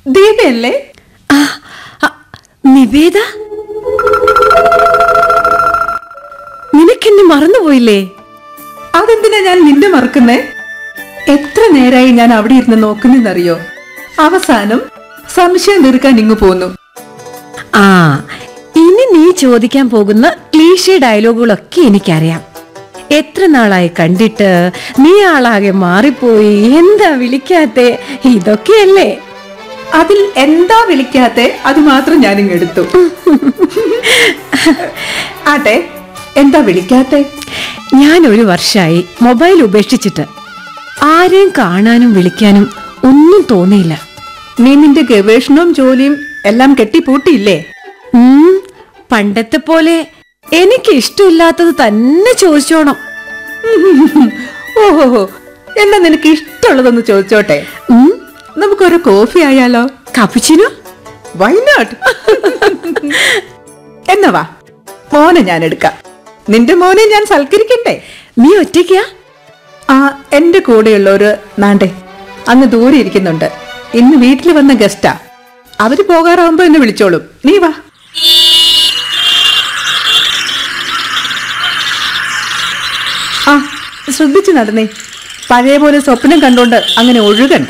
ദീപയല്ലേ ആ, ആ, നിവേദ നിനക്കെന്നെ മറന്നുപോയില്ലേ അതെന്തിനാ ഞാൻ നിന്നെ മറക്കുന്നേ എത്ര നേരായി ഞാൻ അവിടെ ഇരുന്ന് നോക്കുന്നെന്നറിയോ അവസാനം സംശയം തീർക്കാൻ ഇങ്ങു പോന്നു ആ ഇനി നീ ചോദിക്കാൻ പോകുന്ന ക്ലീഷേ ഡയലോഗുകളൊക്കെ എനിക്കറിയാം എത്ര നാളായി കണ്ടിട്ട് നീ ആളാകെ മാറിപ്പോയി എന്താ വിളിക്കാത്തെ ഇതൊക്കെയല്ലേ അതിൽ എന്താ വിളിക്കാത്തെ അത് മാത്രം ഞാനിങ് എടുത്തു ആട്ടെ എന്താ വിളിക്കാത്തെ ഞാൻ ഒരു വർഷമായി മൊബൈൽ ഉപേക്ഷിച്ചിട്ട് ആരെയും കാണാനും വിളിക്കാനും ഒന്നും തോന്നിയില്ല നീ നിന്റെ ഗവേഷണവും ജോലിയും എല്ലാം കെട്ടിപ്പൂട്ടിയില്ലേ ഉം, പണ്ടത്തെ പോലെ എനിക്ക് ഇഷ്ടമില്ലാത്തത് തന്നെ ചോദിച്ചോണം ഓഹോ എന്നാ നിനക്ക് ഇഷ്ടമുള്ളതൊന്ന് ചോദിച്ചോട്ടെ ഉം, നമുക്കൊരു കോഫി ആയാലോ കപ്പുച്ചിനോ വൈ നോട്ട് എന്നാ വാ മോനെ ഞാൻ എടുക്കാം നിന്റെ മോനെ ഞാൻ സൽക്കരിക്കട്ടെ നീ ഒറ്റയ്ക്കാ ആ എന്റെ കൂടെയുള്ളവര് നാണ്ടേ അങ്ങ് ദൂരെ ഇരിക്കുന്നുണ്ട് ഇന്ന് വീട്ടിൽ വന്ന ഗസ്റ്റാ അവര് പോകാറാവുമ്പോ എന്നെ വിളിച്ചോളും നീ വാ ആ ശ്രദ്ധിച്ചു നടന്നേ പഴയ പോലെ സ്വപ്നം കണ്ടോണ്ട് അങ്ങനെ ഒഴുകണ്ട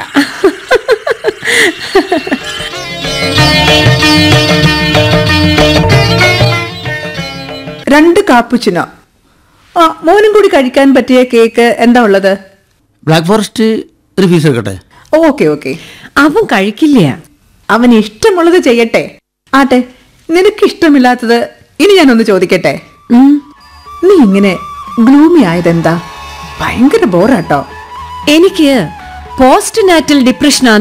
രണ്ട് കാപ്പുച്ചിനോ ആ മോനും കൂടി കഴിക്കാൻ പറ്റിയ കേക്ക് എന്താ ഉള്ളത് ബ്ലാക്ക് ഫോറസ്റ്റ് ഒരു പീസ് എടുക്കട്ടെ ഓക്കെ ഓക്കെ അവൻ കഴിക്കില്ല അവന് ഇഷ്ടമുള്ളത് ചെയ്യട്ടെ ആട്ടെ നിനക്ക് ഇഷ്ടമില്ലാത്തത് ഇനി ഞാനൊന്ന് ചോദിക്കട്ടെ ഉം, നീ ഇങ്ങനെ ഗ്ലൂമി ആയതെന്താ ഭയങ്കര ബോറാട്ടോ എനിക്ക് പോസ്റ്റ് നാറ്റൽ ഡിപ്രഷനാ